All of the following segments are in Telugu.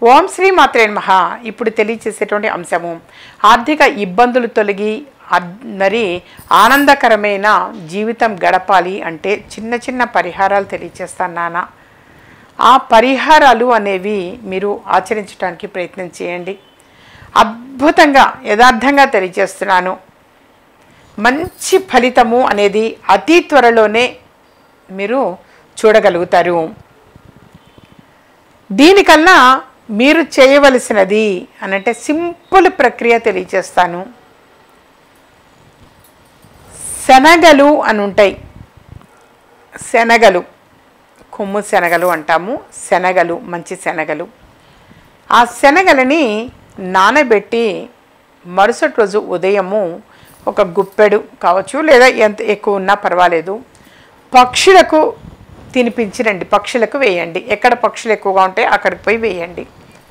ఓం శ్రీ మాత్రే మహా ఇప్పుడు తెలియచేసేటువంటి అంశము ఆర్థిక ఇబ్బందులు తొలగి అద్- మరి ఆనందకరమైన జీవితం గడపాలి అంటే చిన్న చిన్న పరిహారాలు తెలియచేస్తాను నాన్న ఆ పరిహారాలు అనేవి మీరు ఆచరించడానికి ప్రయత్నం చేయండి అద్భుతంగా యథార్థంగా తెలియజేస్తున్నాను మంచి ఫలితము అనేది అతి త్వరలోనే మీరు చూడగలుగుతారు దీనికన్నా మీరు చేయవలసినది అనంటే సింపుల్ ప్రక్రియ తెలియజేస్తాను శనగలు అని ఉంటాయి శనగలు కొమ్ము శనగలు అంటాము శనగలు మంచి శనగలు ఆ శనగలని నానబెట్టి మరుసటి రోజు ఉదయము ఒక గుప్పెడు కావచ్చు లేదా ఎంత ఎక్కువ ఉన్నా పర్వాలేదు పక్షులకు తినిపించిరండి పక్షులకు వేయండి ఎక్కడ పక్షులు ఎక్కువగా ఉంటే అక్కడికి పోయి వేయండి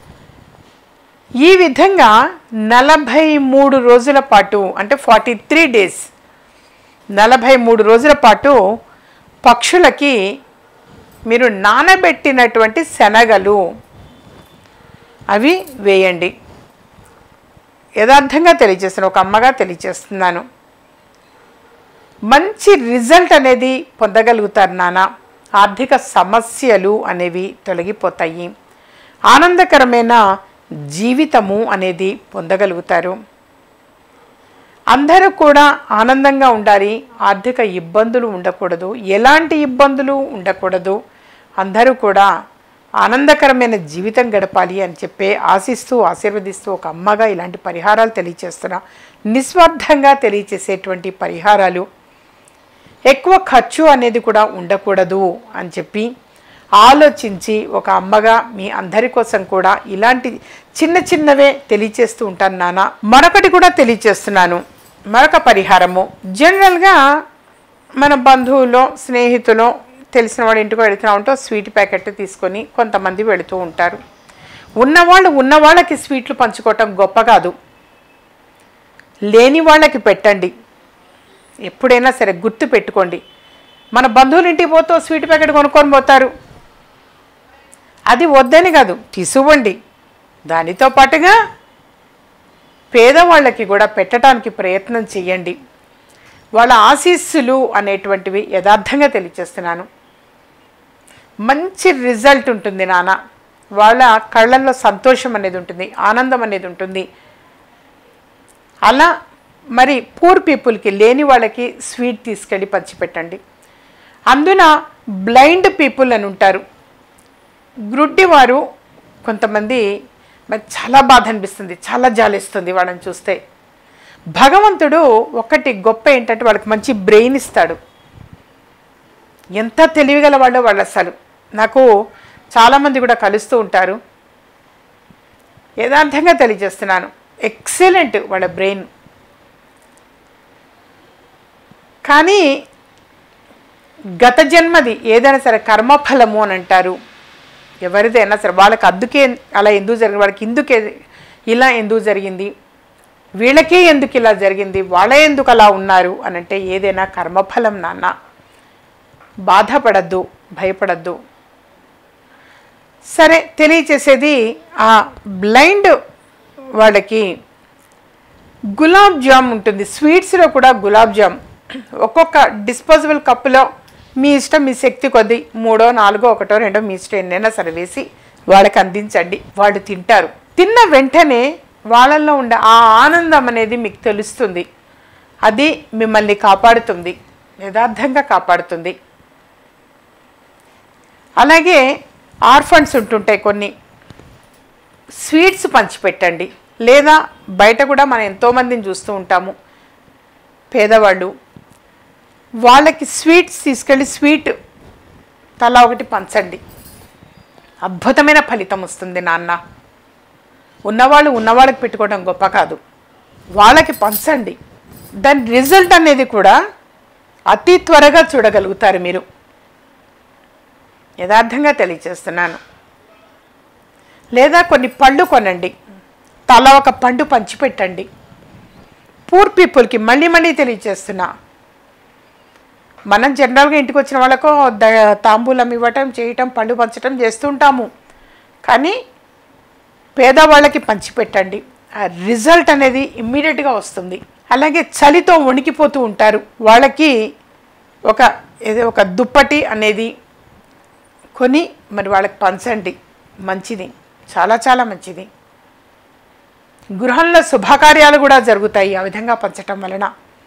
ఈ విధంగా నలభై మూడు రోజుల పాటు అంటే ఫార్టీ త్రీ డేస్ నలభై మూడు రోజుల పాటు పక్షులకి మీరు నానబెట్టినటువంటి శనగలు అవి వేయండి యథార్థంగా తెలియజేస్తాను ఒక అమ్మగా తెలియజేస్తున్నాను మంచి రిజల్ట్ అనేది పొందగలుగుతారు నాన్న ఆర్థిక సమస్యలు అనేవి తొలగిపోతాయి ఆనందకరమైన జీవితము అనేది పొందగలుగుతారు అందరూ కూడా ఆనందంగా ఉండాలి ఆర్థిక ఇబ్బందులు ఉండకూడదు ఎలాంటి ఇబ్బందులు ఉండకూడదు అందరూ కూడా ఆనందకరమైన జీవితం గడపాలి అని చెప్పే ఆశిస్తూ ఆశీర్వదిస్తూ ఒక అమ్మగా ఇలాంటి పరిహారాలు తెలియచేస్తున్నా నిస్వార్థంగా తెలియచేసేటువంటి పరిహారాలు ఎక్కువ ఖర్చు అనేది కూడా ఉండకూడదు అని చెప్పి ఆలోచించి ఒక అమ్మగా మీ అందరి కోసం కూడా ఇలాంటి చిన్న చిన్నవే తెలియచేస్తూ ఉంటాను నాన్న మరొకటి కూడా తెలియచేస్తున్నాను మరొక పరిహారము జనరల్గా మన బంధువులో స్నేహితులో తెలిసిన వాడి ఇంటికి వెళుతున్నా ఉంటే స్వీట్ ప్యాకెట్ తీసుకొని కొంతమంది వెళుతూ ఉంటారు ఉన్నవాళ్ళు ఉన్నవాళ్ళకి స్వీట్లు పంచుకోవటం గొప్ప కాదు లేని వాళ్ళకి పెట్టండి ఎప్పుడైనా సరే గుర్తు పెట్టుకోండి మన బంధువుల ఇంటికి పోతూ స్వీట్ ప్యాకెట్ కొనుక్కొని పోతారు అది వద్దని కాదు తీసువండి దానితో పాటుగా పేదవాళ్ళకి కూడా పెట్టడానికి ప్రయత్నం చేయండి వాళ్ళ ఆశీస్సులు అనేటువంటివి యథార్థంగా తెలియచేస్తున్నాను మంచి రిజల్ట్ ఉంటుంది నాన్న వాళ్ళ కళ్ళల్లో సంతోషం అనేది ఉంటుంది ఆనందం అనేది ఉంటుంది అలా మరి పూర్ పీపుల్కి లేని వాళ్ళకి స్వీట్ తీసుకెళ్ళి పంచిపెట్టండి అందున బ్లైండ్ పీపుల్ అని ఉంటారు గ్రుడ్డి వారు కొంతమంది మరి చాలా బాధ అనిపిస్తుంది చాలా జాలిస్తుంది వాళ్ళని చూస్తే భగవంతుడు ఒకటి గొప్ప ఏంటంటే వాళ్ళకి మంచి బ్రెయిన్ ఇస్తాడు ఎంత తెలివిగల వాళ్ళు వాళ్ళు అసలు నాకు చాలామంది కూడా కలుస్తూ ఉంటారు యథార్థంగా తెలియజేస్తున్నాను ఎక్సలెంట్ వాళ్ళ బ్రెయిన్ కానీ గత జన్మది ఏదైనా సరే కర్మఫలము అని అంటారు ఎవరిదైనా సరే వాళ్ళకి అందుకే అలా ఎందుకు జరిగింది వాళ్ళకి ఇందుకే ఇలా ఎందుకు జరిగింది వీళ్ళకే ఎందుకు ఇలా జరిగింది వాళ్ళే ఎందుకు అలా ఉన్నారు అని అంటే ఏదైనా కర్మఫలం నాన్న బాధపడద్దు భయపడద్దు సరే తెలియచేసేది ఆ బ్లైండ్ వాళ్ళకి గులాబ్ జామ్ ఉంటుంది స్వీట్స్లో కూడా గులాబ్ జామ్ ఒక్కొక్క డిస్పోజబుల్ కప్పులో మీ ఇష్టం మీ శక్తి కొద్దీ మూడో నాలుగో ఒకటో రెండో మీ ఇష్టం ఎన్నైనా సరే వేసి వాళ్ళకి అందించండి వాళ్ళు తింటారు తిన్న వెంటనే వాళ్ళల్లో ఉండే ఆ ఆనందం అనేది మీకు తెలుస్తుంది అది మిమ్మల్ని కాపాడుతుంది యథార్థంగా కాపాడుతుంది అలాగే ఆర్ఫండ్స్ ఉంటుంటాయి కొన్ని స్వీట్స్ పంచిపెట్టండి లేదా బయట కూడా మనం ఎంతోమందిని చూస్తూ ఉంటాము పేదవాళ్ళు వాళ్ళకి స్వీట్స్ తీసుకెళ్ళి స్వీట్ తలా ఒకటి పంచండి అద్భుతమైన ఫలితం వస్తుంది నాన్న ఉన్నవాళ్ళు ఉన్నవాళ్ళకి పెట్టుకోవడం గొప్ప కాదు వాళ్ళకి పంచండి దాని రిజల్ట్ అనేది కూడా అతి త్వరగా చూడగలుగుతారు మీరు యథార్థంగా తెలియచేస్తున్నాను లేదా కొన్ని పళ్ళు కొనండి తల ఒక పండు పంచిపెట్టండి పూర్ పీపుల్కి మళ్ళీ మళ్ళీ తెలియచేస్తున్నా మనం జనరల్గా ఇంటికి వచ్చిన వాళ్ళకు ద తాంబూలం ఇవ్వటం చేయటం పళ్ళు పంచటం చేస్తుంటాము కానీ పేదవాళ్ళకి పంచిపెట్టండి ఆ రిజల్ట్ అనేది ఇమ్మీడియట్గా వస్తుంది అలాగే చలితో వణికిపోతూ ఉంటారు వాళ్ళకి ఒక ఏదో ఒక దుప్పటి అనేది కొని మరి వాళ్ళకి పంచండి మంచిది చాలా చాలా మంచిది గృహంలో శుభకార్యాలు కూడా జరుగుతాయి ఆ విధంగా పంచటం వలన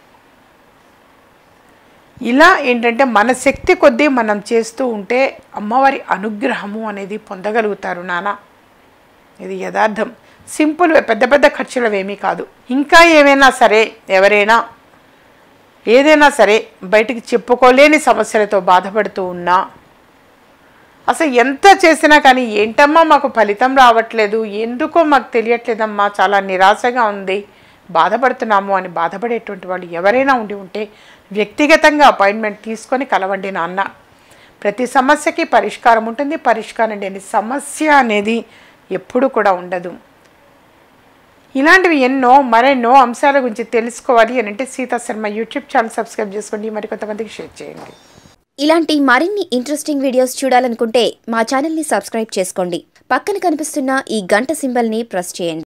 ఇలా ఏంటంటే మన శక్తి కొద్దీ మనం చేస్తూ ఉంటే అమ్మవారి అనుగ్రహము అనేది పొందగలుగుతారు నాన్న ఇది యథార్థం సింపుల్ పెద్ద పెద్ద ఖర్చులు ఏమీ కాదు ఇంకా ఏమైనా సరే ఎవరైనా ఏదైనా సరే బయటికి చెప్పుకోలేని సమస్యలతో బాధపడుతూ ఉన్నా అసలు ఎంత చేసినా కానీ ఏంటమ్మా మాకు ఫలితం రావట్లేదు ఎందుకో మాకు తెలియట్లేదమ్మా చాలా నిరాశగా ఉంది బాధపడుతున్నాము అని బాధపడేటువంటి వాళ్ళు ఎవరైనా ఉండి ఉంటే వ్యక్తిగతంగా అపాయింట్మెంట్ తీసుకొని కలవండి నాన్న ప్రతి సమస్యకి పరిష్కారం ఉంటుంది పరిష్కారం లేని సమస్య అనేది ఎప్పుడు కూడా ఉండదు ఇలాంటివి ఎన్నో మరెన్నో అంశాల గురించి తెలుసుకోవాలి అని అంటే Sita Sharma YouTube channel subscribe చేసుకోండి మరి కొంతమందికి షేర్ చేయండి ఇలాంటి మరిన్ని ఇంట్రెస్టింగ్ వీడియోస్ చూడాలనుకుంటే మా ఛానల్ని సబ్స్క్రైబ్ చేసుకోండి పక్కన కనిపిస్తున్న ఈ గంట సింబల్ని ప్రెస్ చేయండి